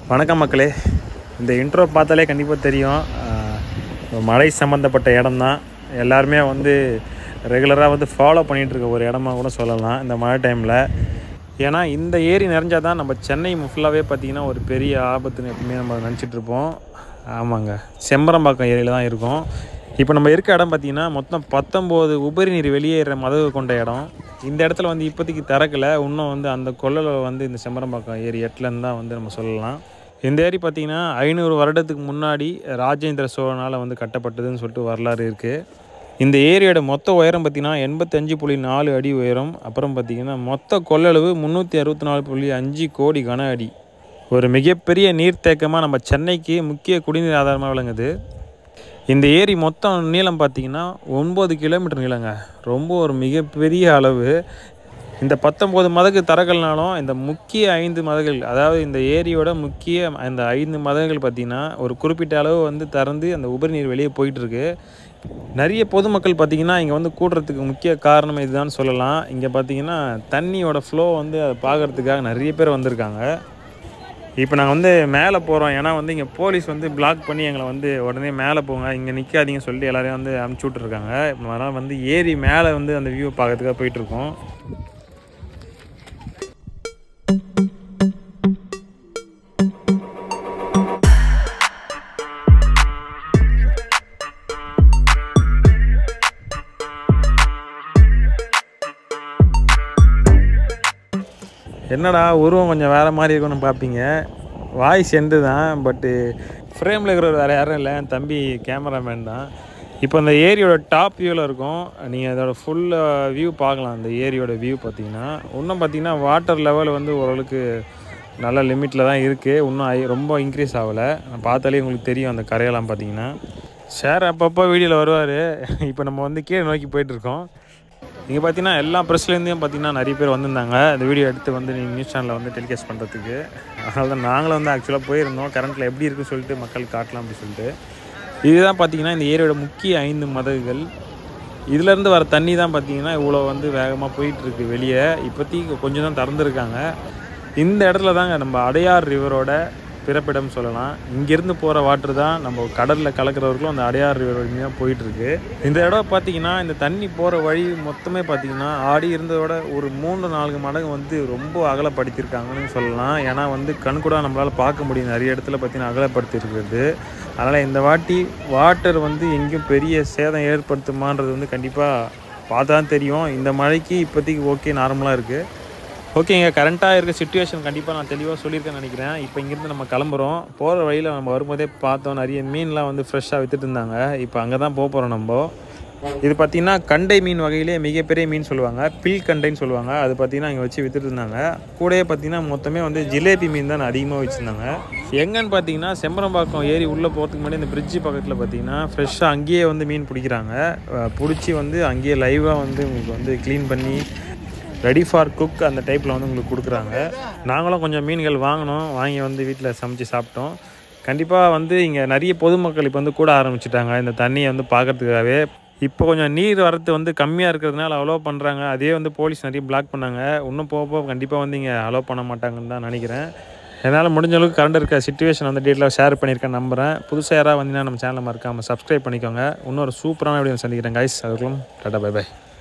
வணக்கம் மக்களே இந்த இன்ட்ரோ பார்த்தாலே கண்டிப்பாக தெரியும் ஆஹ் மலை சம்மந்தப்பட்ட இடம் தான் எல்லாருமே வந்து ரெகுலராக வந்து ஃபாலோ பண்ணிகிட்டு இருக்க ஒரு இடமா கூட சொல்லலாம் இந்த மழை டைமில் ஏன்னா இந்த ஏரி நிறைஞ்சால் தான் நம்ம சென்னை ஃபுல்லாகவே பார்த்திங்கன்னா ஒரு பெரிய ஆபத்துன்னு எப்பவுமே நம்ம நினச்சிட்டு இருப்போம் ஆமாங்க செம்பரம்பாக்கம் ஏரியில் தான் இருக்கும் இப்போ நம்ம இருக்க இடம் பார்த்திங்கன்னா மொத்தம் பத்தொம்போது உபரி நீர் வெளியேற மதகு கொண்ட இடம் இந்த இடத்துல வந்து இப்போதைக்கு திறக்கல இன்னும் வந்து அந்த கொள்ளல வந்து இந்த செம்பரம்பாக்கம் ஏரி எட்டுலன்னு தான் வந்து நம்ம சொல்லலாம் இந்த ஏரி பார்த்திங்கன்னா ஐநூறு வருடத்துக்கு முன்னாடி ராஜேந்திர சோழனால் வந்து கட்டப்பட்டதுன்னு சொல்லிட்டு வரலாறு இருக்குது இந்த ஏரியோட மொத்த உயரம் பார்த்திங்கன்னா எண்பத்தஞ்சு புள்ளி நாலு அடி உயரம் அப்புறம் பார்த்திங்கன்னா மொத்த கொள்ளளவு முந்நூற்றி அறுபத்தி நாலு புள்ளி அஞ்சு கோடி கன அடி ஒரு மிகப்பெரிய நீர்த்தேக்கமாக நம்ம சென்னைக்கு முக்கிய குடிநீர் ஆதாரமாக விளங்குது இந்த ஏரி மொத்தம் நீளம் பார்த்தீங்கன்னா ஒன்பது கிலோமீட்டர் நீளங்க ரொம்ப ஒரு மிகப்பெரிய அளவு இந்த பத்தொம்போது மதகு தரகல்னாலும் இந்த முக்கிய ஐந்து மதகுகள் அதாவது இந்த ஏரியோட முக்கிய அந்த ஐந்து மதகுகள் பார்த்திங்கன்னா ஒரு குறிப்பிட்ட அளவு வந்து திறந்து அந்த உபரி நீர் வெளியே போயிட்டுருக்கு நிறைய பொதுமக்கள் பார்த்திங்கன்னா இங்கே வந்து கூடுறதுக்கு முக்கிய காரணம் இதுதான் சொல்லலாம் இங்கே பார்த்திங்கன்னா தண்ணியோட ஃப்ளோ வந்து அதை பார்க்குறதுக்காக நிறைய பேர் வந்திருக்காங்க இப்போ நாங்கள் வந்து மேலே போகிறோம் ஏன்னா வந்து இங்கே போலீஸ் வந்து பிளாக் பண்ணி எங்களை வந்து உடனே மேலே போங்க இங்கே நிற்காதீங்கன்னு சொல்லிட்டு எல்லாரையும் வந்து அமுச்சு விட்ருக்காங்க இப்போ அதனால் வந்து ஏரி மேலே வந்து அந்த வியூ பார்க்கறதுக்காக போயிட்டுருக்கோம் என்னடா உருவம் கொஞ்சம் வேறு மாதிரி இருக்கும்னு பார்ப்பீங்க வாய்ஸ் எண்டு தான் பட்டு ஃப்ரேமில் இருக்கிறவர் வேறு யாரும் இல்லை என் தம்பி கேமராமேன் தான் இப்போ அந்த ஏரியோட டாப் வியூவில் இருக்கும் நீங்கள் அதோட ஃபுல் வியூ பார்க்கலாம் அந்த ஏரியோட வியூ பார்த்தீங்கன்னா இன்னும் பார்த்தீங்கன்னா வாட்டர் லெவல் வந்து ஓரளவுக்கு நல்ல லிமிட்டில் தான் இருக்குது இன்னும் ஐ- ரொம்ப இன்க்ரீஸ் ஆகலை பார்த்தாலே உங்களுக்கு தெரியும் அந்த கரையெல்லாம் பார்த்தீங்கன்னா ஷேர் அப்பப்போ வீடியோவில் வருவார் இப்போ நம்ம வந்து கீழே நோக்கி போயிட்டுருக்கோம் இங்கே பார்த்தீங்கன்னா எல்லா ப்ரெஸ்லேருந்தையும் பார்த்தீங்கன்னா நிறைய பேர் வந்திருந்தாங்க இந்த வீடியோ எடுத்து வந்து நீங்கள் நியூஸ் சேனலில் வந்து டெலிகாஸ்ட் பண்ணுறதுக்கு அதனால தான் நாங்களும் வந்து ஆக்சுவலாக போயிருந்தோம் கரண்ட்டில் எப்படி இருக்குன்னு சொல்லிட்டு மக்கள் காட்டலாம் அப்படின்னு சொல்லிட்டு இதுதான் பார்த்தீங்கன்னா இந்த ஏரியோட முக்கிய ஐந்து மதகுகள் இதுலேருந்து வர தண்ணி தான் பார்த்தீங்கன்னா இவ்வளோ வந்து வேகமாக போயிட்டுருக்கு வெளியே இப்போதைக்கு கொஞ்சம் தான் திறந்துருக்காங்க இந்த இடத்துல தாங்க நம்ம அடையார் ரிவரோட பிறப்பிடம் சொல்லலாம் இங்கேருந்து போகிற வாட்டர் தான் நம்ம கடலில் கலக்கிறவர்களும் அந்த அடையார் ரிவர் வழியாக போயிட்டுருக்கு இந்த இடம் பார்த்தீங்கன்னா இந்த தண்ணி போகிற வழி மொத்தமே பார்த்தீங்கன்னா ஆடி இருந்ததோட ஒரு மூன்று நான்கு மடங்கு வந்து ரொம்ப அகலப்படுத்தியிருக்காங்கன்னு சொல்லலாம் ஏன்னா வந்து கண்கூட நம்மளால் பார்க்க முடியும் நிறைய இடத்துல பார்த்தீங்கன்னா அகலப்படுத்தியிருக்கிறது அதனால் இந்த வாட்டி வாட்டர் வந்து எங்கேயும் பெரிய சேதம் ஏற்படுத்துமான்றது வந்து கண்டிப்பாக பார்த்தா தான் தெரியும் இந்த மழைக்கு இப்போதைக்கு ஓகே நார்மலாக இருக்குது ஓகேங்க கரண்ட்டாக இருக்க சுச்சுவேஷன் கண்டிப்பாக நான் தெளிவாக சொல்லியிருக்கேன்னு நினைக்கிறேன் இப்போ இங்கேருந்து நம்ம கிளம்புறோம் போகிற வழியில் நம்ம வரும்போதே பார்த்தோம் நிறைய மீன்லாம் வந்து ஃப்ரெஷ்ஷாக வித்துட்டு இருந்தாங்க இப்போ அங்கே தான் போக போகிறோம் நம்ம இது பார்த்திங்கன்னா கண்டை மீன் வகையிலே மிகப்பெரிய மீன் சொல்லுவாங்க பில் கண்டைன்னு சொல்லுவாங்க அது பார்த்திங்கன்னா இங்கே வச்சு வித்துட்டு இருந்தாங்க கூடயே பார்த்திங்கன்னா மொத்தமே வந்து ஜிலேபி மீன் தான் அதிகமாக வச்சுருந்தாங்க எங்கன்னு பார்த்தீங்கன்னா செம்பரம்பாக்கம் ஏரி உள்ளே போகிறதுக்கு முன்னாடி இந்த பிரிட்ஜு பக்கத்தில் பார்த்தீங்கன்னா ஃப்ரெஷ்ஷாக அங்கேயே வந்து மீன் பிடிக்கிறாங்க அஹ் பிடிச்சி வந்து அங்கேயே லைவாக வந்து உங்களுக்கு வந்து க்ளீன் பண்ணி ரெடி ஃபார் குக் அந்த டைப்பில் வந்து உங்களுக்கு கொடுக்குறாங்க நாங்களும் கொஞ்சம் மீன்கள் வாங்கினோம் வாங்கி வந்து வீட்டில் சமைச்சு சாப்பிட்டோம் கண்டிப்பாக வந்து இங்கே நிறைய பொதுமக்கள் இப்போ வந்து கூட ஆரம்பிச்சிட்டாங்க இந்த தண்ணியை வந்து பார்க்கறதுக்காகவே இப்போ கொஞ்சம் நீர் வரத்து வந்து கம்மியாக இருக்கிறதுனால அலோவ் பண்ணுறாங்க அதே வந்து போலீஸ் நிறைய பிளாக் பண்ணாங்க இன்னும் போக போக கண்டிப்பாக வந்து இங்கே அலோவ் பண்ண மாட்டாங்கன்னு தான் நினைக்கிறேன் என்னால் முடிஞ்ச அளவுக்கு கரண்ட் இருக்க சுச்சுவேஷன் வந்து டீட்டெயிலாக ஷேர் பண்ணியிருக்கேன் நம்புகிறேன் புதுசாக யாராவது வந்தீங்கன்னா நம்ம சேனலை மறக்காமல் சப்ஸ்கிரைப் பண்ணிக்கோங்க இன்னொரு சூப்பரான வீடியோ சந்திக்கிறேன் கைஸ் அதுக்கும் டாட்டா பை பை